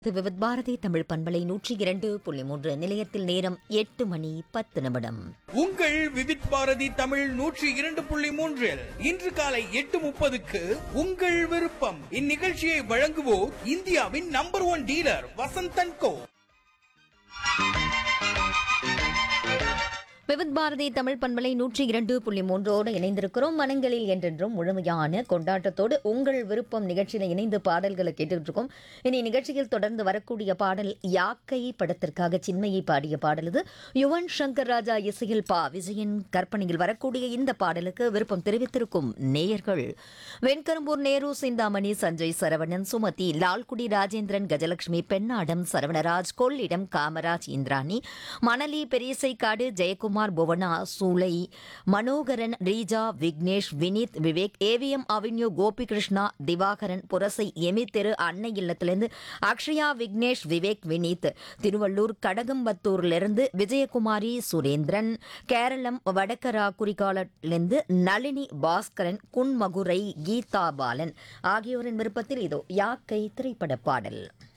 இது விவித் பாரதி தமிழ் பண்பலை நூற்றி இரண்டு புள்ளி மூன்று நிலையத்தில் நேரம் எட்டு மணி பத்து நிமிடம் உங்கள் விவித் பாரதி தமிழ் நூற்றி இரண்டு புள்ளி மூன்றில் இன்று காலை எட்டு முப்பதுக்கு உங்கள் விருப்பம் இந்நிகழ்ச்சியை வழங்குவோர் இந்தியாவின் number one dealer Vasanthan co Vividh Bharathi Tamil பண்பலை நூற்றி இரண்டு புள்ளி மூன்றோடு இணைந்திருக்கிறோம் மனங்களில் என்றென்றும் முழுமையான கொண்டாட்டத்தோடு உங்கள் விருப்பம் நிகழ்ச்சியில் இணைந்து பாடல்களை கேட்டுட்டு இருக்கோம் இனி நிகழ்ச்சியில் தொடர்ந்து வரக்கூடிய பாடல் யாக்கை படத்திற்காக சின்மையை பாடிய பாடல் இது யுவன் சங்கர் ராஜா இசையில் பா விஜயன் கற்பனையில் வரக்கூடிய இந்த பாடலுக்கு விருப்பம் தெரிவித்திருக்கும் நேயர்கள் வெண்கரும்பூர் நேரு சிந்தாமணி சஞ்சய் சரவணன் சுமதி லால்குடி ராஜேந்திரன் கஜலட்சுமி பெண்ணாடம் சரவணராஜ் கொள்ளிடம் காமராஜ் இந்திராணி மணலி பெரியசைக்காடு ஜெயக்குமார் புவனா சூலை மனோகரன் ரீஜா விக்னேஷ் வினீத் விவேக் ஏவிஎம் அவென்யூ கோபிகிருஷ்ணா திவாகரன் புரசை எமி தெரு அன்னை இல்லத்திலிருந்து அக்ஷயா விக்னேஷ் விவேக் வினீத் திருவள்ளூர் கடகம்பத்தூரிலிருந்து விஜயகுமாரி சுரேந்திரன் கேரளம் வடக்கரா குறிகாலிலிருந்து நளினி பாஸ்கரன் குன்மகுரை கீதா பாலன் ஆகியோரின் விருப்பத்தில் இதோ யாக்கை திரைப்பட பாடல்